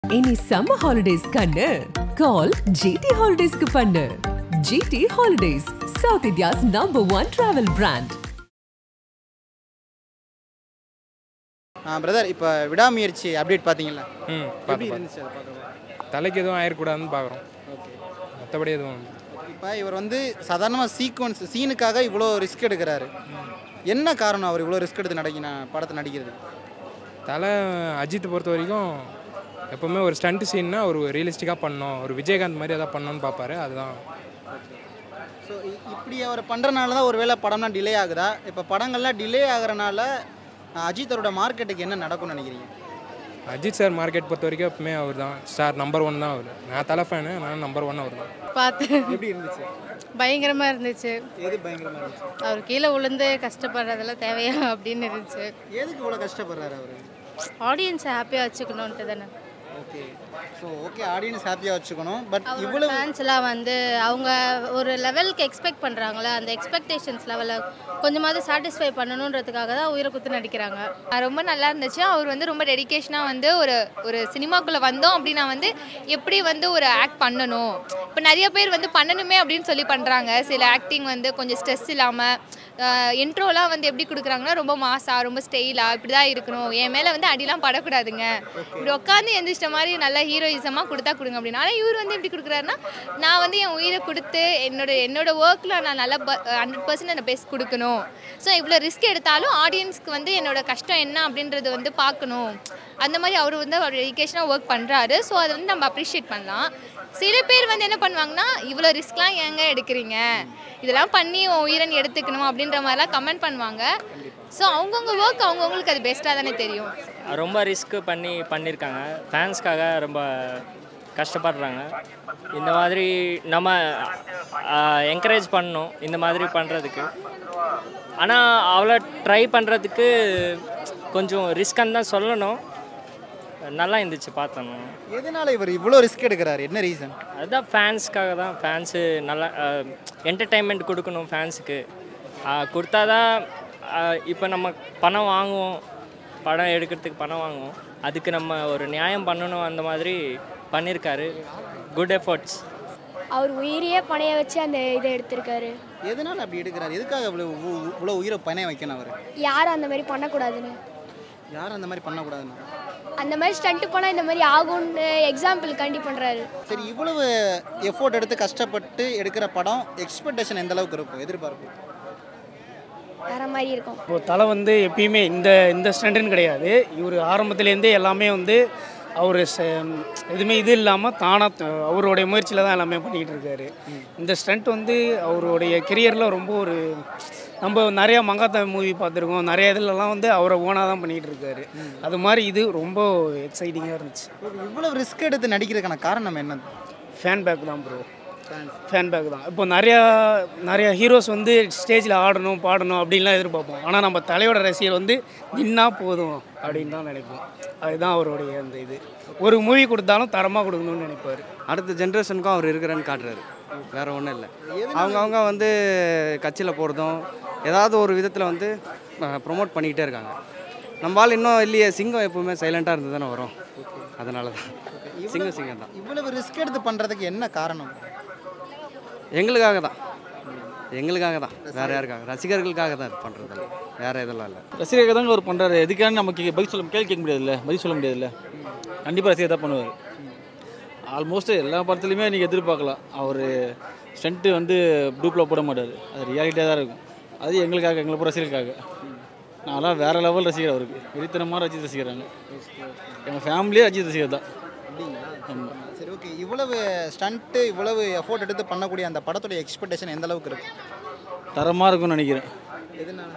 இனி summer holidays கண்ணு கால் GT ஹாலிடேஸ்க்கு பண்ணு GT holidays south India's number one travel brand brother இப்போ விடாமுயற்சி அப்டேட் பார்த்தீங்களா ம் எப்படி பார்த்து பார்த்து இருந்துச்சு அதை பார்க்குறோம் தலைக்கு எதுவும் ஆயிடக்கூடாதுன்னு பார்க்குறோம் ஓகே மற்றபடி எதுவும் இப்போ இவர் வந்து சாதாரணமாக சீக்வன்ஸ் சீனுக்காக இவ்வளோ ரிஸ்க் எடுக்கிறாரு என்ன காரணம் அவர் இவ்வளோ ரிஸ்க் எடுத்து நடிக்க படத்தை நடிக்கிறது தலை அஜித் பொறுத்த வரைக்கும் எப்போவுமே ஒரு ஸ்டண்ட் சீன்னா ஒரு ரியலிஸ்டிக்காக பண்ணணும் ஒரு விஜயகாந்த் மாதிரி எதாவது பண்ணணும்னு பார்ப்பாரு அதுதான் ஸோ இப்படி அவர் பண்ணுறனால தான் ஒருவேளை படம்லாம் டிலே ஆகுதா இப்போ படங்கள்லாம் டிலே ஆகுறனால அஹ், அஜித் அவரோட மார்க்கெட்டுக்கு என்ன நடக்கும்னு நினைக்கிறீங்க அஜித் சார் மார்க்கெட் பொறுத்த வரைக்கும் எப்பவுமே அவர் தான் ஸ்டார் நம்பர் ஒன் தான் அவர் நான் தலை ஃபேனு நான் நம்பர் ஒன் அவர் தான் பார்த்தேன் எப்படி இருந்துச்சு பயங்கரமாக இருந்துச்சு எது பயங்கரமாக இருந்துச்சு அவர் கீழே விழுந்து கஷ்டப்படுறதெல்லாம் தேவையா அப்படின்னு இருந்துச்சு எதுக்கு இவ்வளோ கஷ்டப்படுறாரு அவர் ஆடியன்ஸை ஹாப்பியாக வச்சுக்கணுன்ட்டு தானே ஓகே ஸோ ஓகே ஆடியன்ஸ் ஹாப்பியாக வச்சுக்கணும் பட் அவரோட இவ்வளோ ஃபேன்ஸ்லாம் வந்து அவங்க ஒரு லெவலுக்கு எக்ஸ்பெக்ட் பண்ணுறாங்களே அந்த எக்ஸ்பெக்டேஷன்ஸ் லெவலில் கொஞ்சமாவது சாட்டிஸ்ஃபை பண்ணணுன்றதுக்காக தான் உயிரை குத்து நடிக்கிறாங்க அது ரொம்ப நல்லா இருந்துச்சு அவர் வந்து ரொம்ப டெடிகேஷனாக வந்து ஒரு ஒரு சினிமாக்குள்ளே வந்தோம் அப்படின்னா வந்து எப்படி வந்து ஒரு ஆக்ட் பண்ணணும் இப்போ நிறைய பேர் வந்து பண்ணணுமே அப்படின்னு சொல்லி பண்ணுறாங்க சில ஆக்டிங் வந்து கொஞ்சம் ஸ்ட்ரெஸ் இல்லாமல் இன்ட்ரோலாம் வந்து எப்படி கொடுக்குறாங்கன்னா ரொம்ப மாசா ரொம்ப ஸ்டைலாக இப்படி தான் இருக்கணும் என் மேலே வந்து அடிலாம் படக்கூடாதுங்க இப்படி உட்காந்து எந்திரிச்சிட்ட மாதிரி நல்லா ஹீரோயிசமாக கொடுத்தா கொடுங்க அப்படின்னு ஆனால் இவர் வந்து எப்படி கொடுக்குறாருன்னா நான் வந்து என் உயிரை கொடுத்து என்னோட என்னோட ஒர்க்கில் நான் நல்லா ஹண்ட்ரட் பர்சன்ட் அந்த பெஸ்ட் கொடுக்கணும் ஸோ இவ்வளோ ரிஸ்க் எடுத்தாலும் ஆடியன்ஸ்க்கு வந்து என்னோட கஷ்டம் என்ன அப்படின்றது வந்து பார்க்கணும் அந்த மாதிரி அவர் வந்து அவர் டெடிகேஷனாக ஒர்க் பண்ணுறாரு ஸோ அதை வந்து நம்ம அப்ரிஷியேட் பண்ணலாம் சில பேர் வந்து என்ன பண்ணுவாங்கன்னா இவ்வளோ ரிஸ்க்லாம் ஏங்க எடுக்கிறீங்க இதெல்லாம் பண்ணி உன் உயிரன் எடுத்துக்கணும் அப்படின்ற மாதிரிலாம் கமெண்ட் பண்ணுவாங்க ஸோ அவங்கவுங்க ஒர்க் அவங்கவுங்களுக்கு அது பெஸ்ட்டாக தானே தெரியும் ரொம்ப ரிஸ்க் பண்ணி பண்ணியிருக்காங்க ஃபேன்ஸ்க்காக ரொம்ப கஷ்டப்படுறாங்க இந்த மாதிரி நம்ம என்கரேஜ் பண்ணணும் இந்த மாதிரி பண்ணுறதுக்கு ஆனால் அவ்வளோ ட்ரை பண்ணுறதுக்கு கொஞ்சம் ரிஸ்க்குன்னு தான் சொல்லணும் நல்லா இருந்துச்சு பார்த்தோம் எதனால இவர் இவ்வளோ ரிஸ்க் எடுக்கிறாரு என்ன ரீசன் அதுதான் ஃபேன்ஸ்க்காக தான் ஃபேன்ஸு நல்லா என்டர்டைன்மெண்ட் கொடுக்கணும் ஃபேன்ஸுக்கு கொடுத்தா தான் இப்போ நம்ம பணம் வாங்குவோம் படம் எடுக்கிறதுக்கு பணம் வாங்குவோம் அதுக்கு நம்ம ஒரு நியாயம் பண்ணணும் அந்த மாதிரி பண்ணியிருக்காரு குட் எஃபர்ட்ஸ் அவர் உயிரையே பணைய வச்சு அந்த இதை எடுத்திருக்காரு எதனால அப்படி எடுக்கிறாரு எதுக்காக இவ்வளோ இவ்வளோ- இவ்வளோ உயிரை பணைய வைக்கணும் அவர் யாரும் அந்த மாதிரி பண்ணக்கூடாதுன்னு யாரும் அந்த மாதிரி பண்ணக்கூடாதுன்னு அந்த மாதிரி ஸ்டண்ட்டு பண்ணால் இந்த மாதிரி ஆகும்னு எக்ஸாம்பிள் காண்டி பண்ணுறாரு சரி இவ்வளவு எஃபோர்ட் எடுத்து கஷ்டப்பட்டு எடுக்கிற படம் எக்ஸ்பெக்டேஷன் எந்த அளவுக்கு இருக்கும் எதிர்பார்ப்பு வேற மாதிரி இருக்கும் இப்போ தலை வந்து எப்பயுமே இந்த இந்த ஸ்டண்ட்டுன்னு கிடையாது இவர் ஆரம்பத்துலேருந்தே எல்லாமே வந்து அவர் எதுவுமே இது இல்லாமல் தானாக அவருடைய முயற்சியில் தான் எல்லாமே பண்ணிக்கிட்டு இருக்காரு இந்த ஸ்டண்ட் வந்து அவருடைய கெரியரில் ரொம்ப ஒரு நம்ம நிறையா மங்காத்தா மூவி பார்த்துருக்கோம் நிறைய இதுலலாம் வந்து அவரை ஓனாக தான் பண்ணிக்கிட்டு இருக்காரு அது மாதிரி இது ரொம்ப எக்ஸைட்டிங்காக இருந்துச்சு இவ்வளவு ரிஸ்க் எடுத்து நடிக்கிறதுக்கான காரணம் என்ன ஃபேன் பேக் தான் ப்ரோ ஃபேன் பேக் தான் இப்போ நிறையா நிறையா ஹீரோஸ் வந்து ஸ்டேஜில் ஆடணும் பாடணும் அப்படின்லாம் எதிர்பார்ப்போம் ஆனால் நம்ம தலையோட ரசிகர் வந்து நின்னா போதும் அப்படின்னு தான் நினைப்போம் அதுதான் அவருடைய அந்த இது ஒரு மூவி கொடுத்தாலும் தரமாக கொடுக்கணும்னு நினைப்பார் அடுத்த ஜென்ரேஷனுக்கும் அவர் இருக்கிறேன்னு காட்டுறாரு வேற ஒன்றும் இல்லை அவங்க அவங்க வந்து கட்சியில் போகிறதும் ஏதாவது ஒரு விதத்தில் வந்து ப்ரொமோட் பண்ணிக்கிட்டே இருக்காங்க நம்ம ஆள் இன்னும் இல்லையே சிங்கம் எப்பவுமே சைலண்ட்டாக இருந்து தானே வரும் அதனால தான் சிங்கம் சிங்கம் தான் இவ்வளவு ரிஸ்க் எடுத்து பண்றதுக்கு என்ன காரணம் எங்களுக்காக தான் எங்களுக்காக தான் வேற யாருக்காக ரசிகர்களுக்காக தான் இது பண்ணுறது வேற இதெல்லாம் இல்லை ரசிகர்கள் தாங்க அவர் பண்ணுறாரு எதுக்கான நமக்கு பதில் சொல்ல கேள்வி கேட்க முடியாதுல்ல பதில் சொல்ல முடியாதுல்ல கண்டிப்பாக ரசிகர் தான் பண்ணுவார் ஆல்மோஸ்ட் எல்லா படத்துலையுமே நீங்கள் எதிர்பார்க்கலாம் அவர் ஸ்டண்ட்டு வந்து டூப்பில் போட மாட்டார் அது ரியாலிட்டியாக தான் இருக்கும் அது எங்களுக்காக எங்களை போகிற ரசிகர்களுக்காக நான்லாம் வேறு லெவல் ரசிகர் அவருக்கு வெறித்தனமாக அஜித் ரசிக்கிறாங்க எங்கள் ஃபேமிலியே அஜித் ரசிகர் தான் ஆமாம் சரி ஓகே இவ்வளவு ஸ்டண்ட்டு இவ்வளவு எஃபோர்ட் எடுத்து பண்ணக்கூடிய அந்த படத்துடைய எக்ஸ்பெக்டேஷன் எந்த அளவுக்கு இருக்கு தரமாக இருக்கும்னு நினைக்கிறேன் எதனால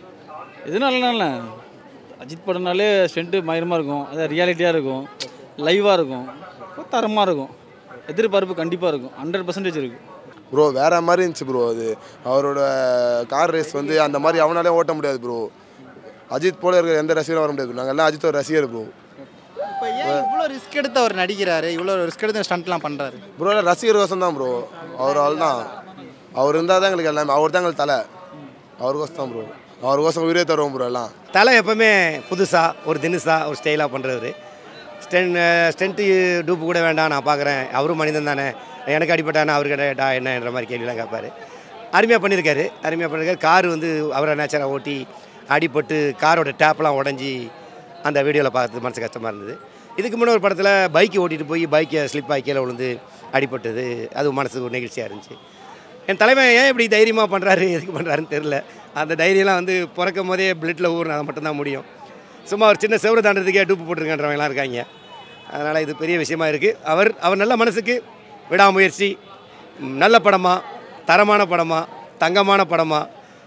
எதுனால அஜித் படம்னாலே ஸ்டெண்ட்டு பயங்கரமாக இருக்கும் அது ரியாலிட்டியாக இருக்கும் லைவாக இருக்கும் தரமாக இருக்கும் எதிர்பார்ப்பு கண்டிப்பாக இருக்கும் ஹண்ட்ரட் பர்சன்டேஜ் இருக்கும் ப்ரோ வேற மாதிரி இருந்துச்சு ப்ரோ அது அவரோட கார் ரேஸ் வந்து அந்த மாதிரி அவனாலே ஓட்ட முடியாது ப்ரோ அஜித் போல இருக்கிற எந்த ரசிகரும் வர முடியாது நாங்கள் எல்லாம் அஜித்தோட ரசிகர் ப்ரோ இப்போ ஏன் இவ்வளோ ரிஸ்க் எடுத்து அவர் நடிக்கிறாரு இவ்வளோ ரிஸ்க் எடுத்து ஸ்டண்ட்லாம் பண்றாரு ப்ரோ ரசிகர் கோசம் தான் ப்ரோ அவர் ஆள் தான் அவர் இருந்தால் தான் எங்களுக்கு எல்லாமே அவர் தான் எங்களுக்கு தலை அவருக்கோசம் தான் ப்ரோ அவருக்கோசம் உயிரே தருவோம் ப்ரோ எல்லாம் தலை எப்பவுமே புதுசாக ஒரு தினுசா ஒரு ஸ்டைலாக பண்ணுறவர் ஸ்டென் ஸ்டென்ட்டு டூப்பு கூட வேண்டாம் நான் பார்க்குறேன் அவரும் மனிதன் தானே எனக்கு அடிப்பட்டானே அவருக்கு கேட்டா என்னன்ற மாதிரி கேள்விலாம் கேட்பாரு அருமையாக பண்ணியிருக்காரு அருமையாக பண்ணியிருக்காரு கார் வந்து அவரை நேச்சராக ஓட்டி அடிபட்டு காரோட டேப்லாம் உடஞ்சி அந்த வீடியோவில் பார்த்து மனசு கஷ்டமாக இருந்தது இதுக்கு முன்னே ஒரு படத்தில் பைக்கை ஓட்டிகிட்டு போய் பைக்கை ஸ்லிப் ஆகி கீழே விழுந்து அடிபட்டது அது மனசுக்கு ஒரு நெகிழ்ச்சியாக இருந்துச்சு என் தலைவன் ஏன் இப்படி தைரியமாக பண்ணுறாரு எதுக்கு பண்ணுறாருன்னு தெரில அந்த தைரியம்லாம் வந்து பிறக்கும் போதே பிளட்டில் ஊறினா அது மட்டும்தான் முடியும் சும்மா ஒரு சின்ன செவரு தாண்டதுக்கே டூப்பு போட்டிருக்கன்றவங்கலாம் இருக்காங்க அதனால் இது பெரிய விஷயமா இருக்குது அவர் அவர் நல்ல மனசுக்கு விடாமுயற்சி ம், நல்ல படமாக தரமான படமாக தங்கமான படமாக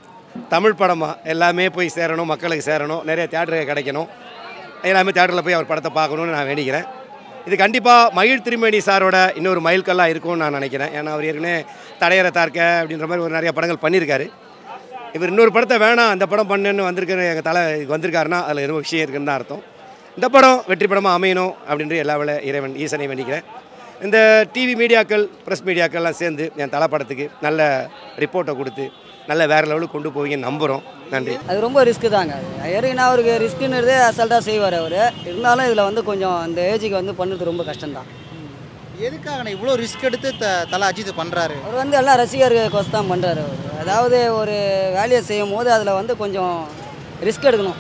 தமிழ் படமாக எல்லாமே போய் சேரணும் மக்களுக்கு சேரணும் நிறைய தேட்டருக்கு கிடைக்கணும் எல்லாமே தேட்டரில் போய் அவர் படத்தை பார்க்கணுன்னு நான் வேண்டிக்கிறேன் இது கண்டிப்பாக மகிழ் திருமேனி சாரோட இன்னொரு மைல்கல்லாக இருக்கும்னு நான் நினைக்கிறேன் ஏன்னா அவர் ஏற்கனவே தடையற தார்க்க அப்படின்ற மாதிரி ஒரு நிறைய படங்கள் பண்ணியிருக்காரு இவர் இன்னொரு படத்தை வேணாம் அந்த படம் பண்ணுன்னு வந்திருக்கிற எங்கள் தலை வந்திருக்காருன்னா அதில் எதுவும் விஷயம் இருக்குன்னு தான் அர்த்தம் இந்த படம் வெற்றி படமாக அமையணும் அப்படின்ற எல்லா வேலை இறைவன் ஈசனை வேண்டிக்கிறேன் இந்த டிவி மீடியாக்கள் ப்ரெஸ் மீடியாக்கள்லாம் சேர்ந்து என் தலை படத்துக்கு நல்ல ரிப்போர்ட்டை கொடுத்து நல்ல வேறு லெவலுக்கு கொண்டு போவீங்கன்னு நம்புகிறோம் நன்றி அது ரொம்ப ரிஸ்க்கு தாங்க அது ஏற்கனவே அவருக்கு ரிஸ்க்குன்றது அசல்ட்டாக செய்வார் அவர் இருந்தாலும் இதில் வந்து கொஞ்சம் அந்த ஏஜுக்கு வந்து பண்ணுறது ரொம்ப கஷ்டம்தான் எதுக்காக நான் இவ்வளோ ரிஸ்க் எடுத்து த தலை அஜித் பண்ணுறாரு அவர் வந்து எல்லாம் ரசிகர்களுக்கு தான் பண்ணுறாரு அவர் அதாவது ஒரு வேலையை செய்யும் போது அதில் வந்து கொஞ்சம் ரிஸ்க் எடுக்கணும்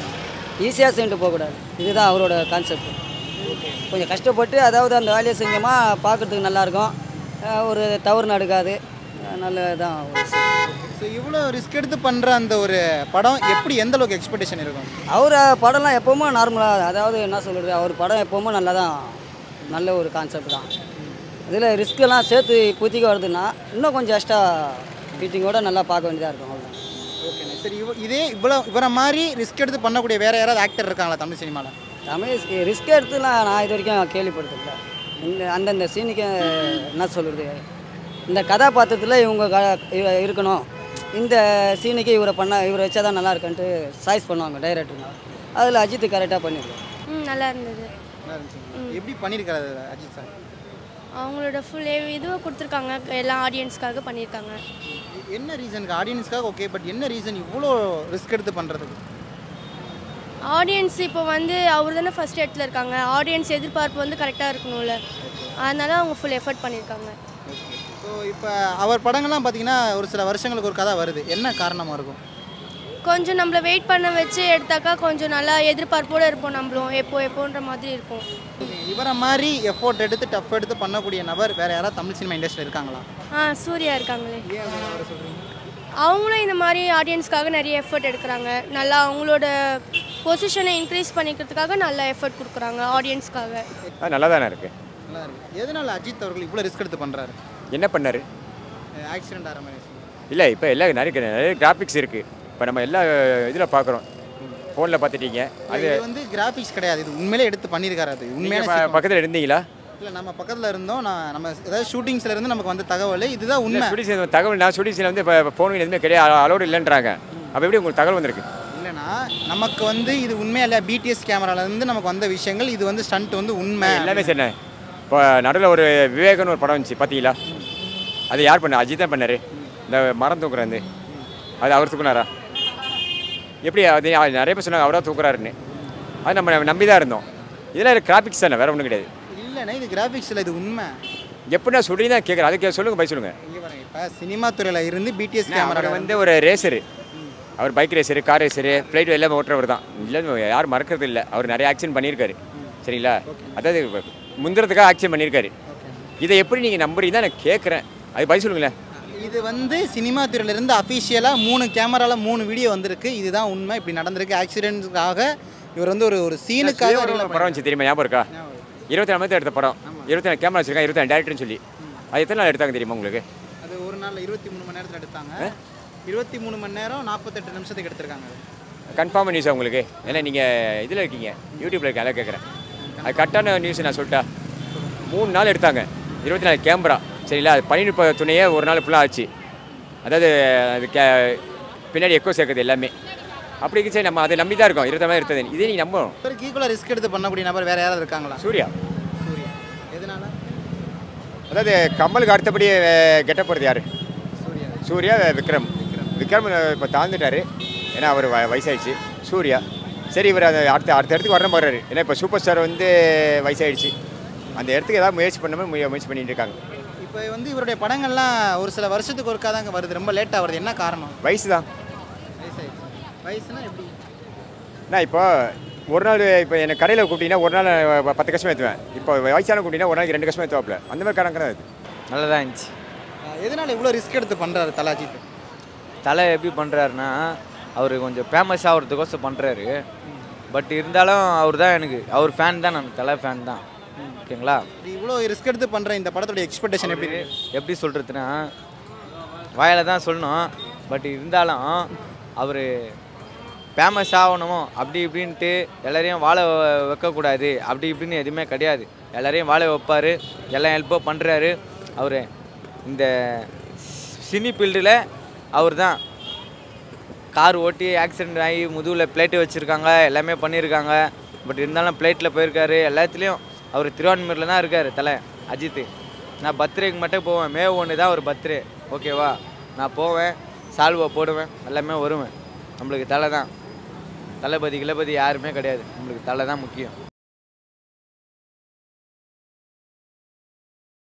ஈஸியாக செஞ்சுட்டு போகக்கூடாது இதுதான் அவரோட கான்செப்ட் கொஞ்சம் கஷ்டப்பட்டு அதாவது அந்த வேலையை செஞ்சோமா பார்க்குறதுக்கு நல்லாயிருக்கும் அஹ் ஒரு தவறு நடக்காது அஹ் நல்லதான் ஒரு ஸோ இவ்வளோ ரிஸ்க் எடுத்து பண்ணுற அந்த ஒரு படம் எப்படி எந்த அளவுக்கு எக்ஸ்பெக்டேஷன் இருக்கும் அவர் படம்லாம் எப்போவுமே நார்மலாக அதாவது என்ன சொல்கிறது அவர் படம் எப்போவுமே நல்லா தான் நல்ல ஒரு கான்செப்ட் தான் இதில் ரிஸ்க்கெல்லாம் சேர்த்து இப்போதைக்கு வருதுன்னா இன்னும் கொஞ்சம் எக்ஸ்ட்ரா ஃபீட்டிங்கோட நல்லா பார்க்க வேண்டியதாக இருக்கும் அவ்வளோதான் ஓகே சரி இவ இதே இவ்வளோ இவரை மாதிரி ரிஸ்க் எடுத்து பண்ணக்கூடிய வேற யாராவது ஆக்டர் இருக்காங்களா தமிழ் சினிமாவில் தமிழ் ரிஸ்க் எடுத்துலாம் நான் இது வரைக்கும் கேள்விப்பட்டதில்ல இந்த அந்தந்த சீனுக்கு என்ன சொல்கிறது இந்த கதாபாத்திரத்தில் இவங்க க- இவ- இருக்கணும் இந்த சீனுக்கு இவரை பண்ண இவரை வச்சா தான் நல்லா இருக்குன்ட்டு சாய்ஸ் பண்ணுவாங்க டைரக்டருங்க அதில் அஜித் கரெக்டாக பண்ணியிருக்காரு ம் நல்லா இருந்தது நல்லா இருந்துச்சு எப்படி பண்ணியிருக்காரு அஜித் சார் அவங்களோட ஃபுல் இதுவும் கொடுத்துருக்காங்க எல்லா ஆடியன்ஸ்க்காக பண்ணியிருக்காங்க என்ன ரீசனுக்கு ஆடியன்ஸ்க்காக ஓகே பட் என்ன ரீசன் இவ்வளோ ரிஸ்க் எடுத்து பண்ணுறதுக்கு ஆடியன்ஸ் இப்போ வந்து அவர் தானே ஃபஸ்ட் இடத்துல இருக்காங்க ஆடியன்ஸ் எதிர்பார்ப்பு வந்து கரெக்டாக இருக்கணும்ல அதனால அவங்க ஃபுல் எஃபர்ட் பண்ணியிருக்காங்க ஸோ இப்போ அவர் படங்கள்லாம் பார்த்தீங்கன்னா ஒரு சில வருஷங்களுக்கு ஒரு கதை வருது என்ன காரணமாக இருக்கும் கொஞ்சம் நம்மளை வெயிட் பண்ண வச்சு எடுத்தாக்கா கொஞ்சம் நல்லா எதிர்பார்ப்போடு இருப்போம் நம்மளும் எப்போ எப்போன்ற மாதிரி இருக்கும் இவரை மாதிரி எஃபோர்ட் எடுத்து டஃப் எடுத்து பண்ணக்கூடிய நபர் வேற யாராவது தமிழ் சினிமா இண்டஸ்ட்ரியில் இருக்காங்களா ஆ சூர்யா இருக்காங்களே அவங்களும் இந்த மாதிரி ஆடியன்ஸ்க்காக நிறைய எஃபர்ட் எடுக்கிறாங்க நல்லா அவங்களோட பொசிஷனை இன்க்ரீஸ் பண்ணிக்கிறதுக்காக நல்ல எஃபர்ட் கொடுக்குறாங்க ஆடியன்ஸ்க்காக நல்லா தானே இருக்குது நல்லா இருக்கு எதனால அஜித் அவர்கள் இவ்வளோ ரிஸ்க் எடுத்து பண்ணுறாரு என்ன பண்ணார் ஆக்சிடென்ட் ஆகிற மாதிரி இல்லை இப்போ எல்லாம் நிறைய நிறைய கிராஃபிக்ஸ் இருக்குது இப்போ நம்ம எல்லா இதில் பார்க்குறோம் ஃபோனில் பார்த்துட்டீங்க அது இது வந்து கிராஃபிக்ஸ் கிடையாது இது உண்மையிலே எடுத்து பண்ணியிருக்காரு அது உண்மையான நீங்கள் பக்கத்தில் இருந்தீங்களா இல்லை நம்ம பக்கத்தில் இருந்தோம் நான் நம்ம ஏதாவது ஷூட்டிங்ஸில் இருந்து நமக்கு வந்த தகவல் இதுதான் உண்மை ஸ்டுடியோஸ் தகவல் நான் ஸ்டுடியோஸில் வந்து இப்போ ஃபோன் எதுவுமே கிடையாது அலோடு இல்லைன்றாங்க அப்போ எப்படி உங்களுக்கு தகவல் வந்திருக்கு இல்லைனா நமக்கு வந்து இது உண்மையா இல்லையா பிடிஎஸ் கேமராலேருந்து நமக்கு வந்த விஷயங்கள் இது வந்து ஸ்டண்ட் வந்து உண்மை எல்லாமே சரிண்ணே இப்போ நடுவில் ஒரு விவேகன்னு ஒரு படம் வந்துச்சு பார்த்தீங்களா அது யார் பண்ண அஜித் தான் பண்ணார் இந்த மரம் தூக்குறது அது அவர் தூக்குனாரா எப்படி அது நிறைய பேர் சொன்னாங்க அவராக தூக்குறாருன்னு அது நம்ம நம்பி தான் இருந்தோம் இதெல்லாம் கிராஃபிக்ஸ் தானே வேறு ஒன்றும் கிடையாது இல்லைண்ணே இது கிராஃபிக்ஸ் இல்லை இது உண்மை எப்படி நான் சொல்லி தான் கேட்குறேன் அதுக்கு சொல்லுங்கள் பை சொல்லுங்கள் இங்கே பாருங்க இப்போ சினிமா துறையில் இருந்து பிடிஎஸ் அவர் கேமரா வந்து ஒரு ரேசரு அவர் bike racer car racer flight எல்லாமே ஓட்டுறவர் தான் இல்லை யாரும் மறக்கிறது இல்லை அவர் நிறைய ஆக்ஷன் பண்ணியிருக்காரு சரிங்களா அதாவது முந்துறதுக்காக ஆக்ஷன் பண்ணியிருக்காரு இதை எப்படி நீங்கள் நம்புறீங்க தான் நான் கேட்குறேன் அது பதில் சொல்லுங்களேன் இது வந்து சினிமா துறையிலிருந்து அஃபிஷியலாக மூணு கேமராவில் மூணு வீடியோ வந்திருக்கு இதுதான் உண்மை இப்படி நடந்திருக்கு ஆக்சிடென்ட்காக இவர் வந்து ஒரு ஒரு சீனுக்காக ஒரு படம் வந்துச்சு தெரியுமா ஞாபகம் இருக்கா இருபத்தி நாலு எடுத்த படம் இருபத்தி நாலு கேமரா வச்சிருக்காங்க இருபத்தி நாலு டேரக்டர்னு சொல்லி அது எத்தனை நாள் எடுத்தாங்க தெரியுமா உங்களுக்கு அது ஒரு நாளில் இருபத்தி மூணு மணி நேரத்தில் எடுத்தாங்க இருபத்தி மூணு மணி நேரம் நாற்பத்தெட்டு நிமிஷத்துக்கு எடுத்திருக்காங்க கன்ஃபார்ம் நியூஸ் உங்களுக்கு ஏன்னா நீங்கள் இதில் இருக்கீங்க யூடியூப்பில் இருக்கீங்க அதை கேட்குறேன் அது கரெக்டான நியூஸ் நான் சொல்லிட்டா மூணு நாள் எடுத்தாங்க இருபத்தி நாலு கேமரா சரிங்களா அது பனிநுட்ப துணையே ஒரு நாள் ஃபுல்லாக ஆச்சு அதாவது அது கே பின்னாடி எக்கோ சேர்க்குது எல்லாமே அப்படி சரி நம்ம அதை நம்பி தான் இருக்கோம் இருபத்தி நாள் எடுத்தது இதே நீங்கள் நம்பணும் இவருக்கு ஈக்குவலாக ரிஸ்க் எடுத்து பண்ணக்கூடிய நபர் வேற யாராவது இருக்காங்களா சூர்யா சூர்யா எதனால அதாவது கமலுக்கு அடுத்தபடி கெட்ட போகிறது யார் சூர்யா விக்ரம் விக்ரம் இப்போ தாழ்ந்துட்டாரு ஏன்னா அவர் வ- வயசாயிடுச்சு சூர்யா சரி இவர் அந்த அடுத்த அடுத்த இடத்துக்கு வரணும் போகிறாரு ஏன்னா இப்போ சூப்பர் ஸ்டார் வந்து வயசாயிடுச்சு அந்த இடத்துக்கு ஏதாவது முயற்சி பண்ண முய- முயற்சி பண்ணிட்டு இருக்காங்க இப்போ வந்து இவருடைய படங்கள்லாம் ஒரு சில வருஷத்துக்கு ஒருக்கா தாங்க வருது ரொம்ப லேட்டாக வருது என்ன காரணம் வயசு தான் வயசாயிடுச்சு வயசுனா எப்படி நான் இப்போ ஒரு நாள் இப்போ எனக்கு கடையில் கூப்பிட்டீங்கன்னா ஒரு நாள் ப- பத்து கஷ்டம் ஏற்றுவேன் இப்போ வயசான கூப்பிட்டீங்கன்னா ஒரு நாளைக்கு ரெண்டு கஷ்டம் ஏற்றுவாப்பில் அந்த மாதிரி கணக்கு தான் இது நல்லதாக இருந்துச்சு அஹ் எதனால இவ்வளோ ரிஸ்க் எடுத்து பண்ணுறாரு தலாஜித் தலை எப்படி பண்ணுறாருன்னா அவர் கொஞ்சம் ஃபேமஸ் ஆகிறதுக்கோசம் பண்ணுறாரு பட் இருந்தாலும் அவர் தான் எனக்கு அவர் ஃபேன் தான் நான் தலை ஃபேன் தான் ஓகேங்களா இவ்வளோ ரிஸ்க் எடுத்து பண்ணுற இந்த படத்தோட எக்ஸ்பெக்டேஷன் எப்படி இருக்கு எப்படி சொல்கிறதுனா வாயில தான் சொல்லணும் பட் இருந்தாலும் அவர் ஃபேமஸ் ஆகணுமோ அப்படி இப்படின்ட்டு எல்லாரையும் வாழ வ- வைக்கக்கூடாது அப்படி இப்படின்னு எதுவுமே கிடையாது எல்லாரையும் வாழ வைப்பார் எல்லாம் ஹெல்ப்போ பண்ணுறாரு அவர் இந்த சினி ஃபீல்டில் அவர் தான் கார் ஓட்டி ஆக்சிடென்ட் ஆகி முதுகில் பிளேட்டு வச்சுருக்காங்க எல்லாமே பண்ணியிருக்காங்க பட் இருந்தாலும் பிளேட்டில் போயிருக்காரு எல்லாத்துலேயும் அவர் திருவான்மூரில் தான் இருக்கார் தலை அஜித் நான் பர்த்டேக்கு மட்டும் போவேன் மே ஒன்று தான் ஒரு பர்த்டே ஓகேவா நான் போவேன் சால்வை போடுவேன் எல்லாமே வருவேன் நம்மளுக்கு தலை தான் தளபதி கிளபதி யாருமே கிடையாது நம்மளுக்கு தலை தான் முக்கியம்